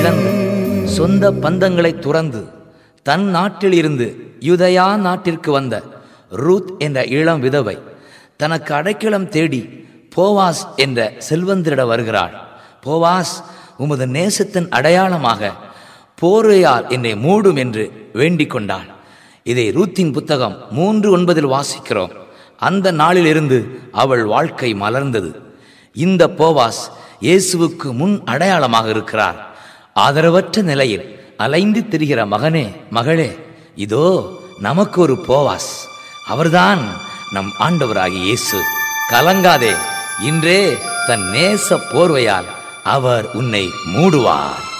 இழந்து சொந்த பந்தங்களை துறந்து தன் நாட்டில் இருந்து யுதயா நாட்டிற்கு வந்த ரூத் என்ற இளம் விதவை தனக்கு அடைக்கலம் தேடி போவாஸ் என்ற செல்வந்தரிட வருகிறாள் போவாஸ் உமது நேசத்தின் அடையாளமாக போரையால் என்னை மூடும் என்று வேண்டிக் கொண்டாள் இதை ரூத்தின் புத்தகம் மூன்று ஒன்பதில் வாசிக்கிறோம் அந்த நாளிலிருந்து அவள் வாழ்க்கை மலர்ந்தது இந்த போவாஸ் இயேசுவுக்கு முன் அடையாளமாக இருக்கிறார் ஆதரவற்ற நிலையில் அலைந்து திரிகிற மகனே மகளே இதோ நமக்கு ஒரு போவாஸ் அவர்தான் நம் ஆண்டவராகிய இயேசு கலங்காதே இன்றே தன் நேச போர்வையால் அவர் உன்னை மூடுவார்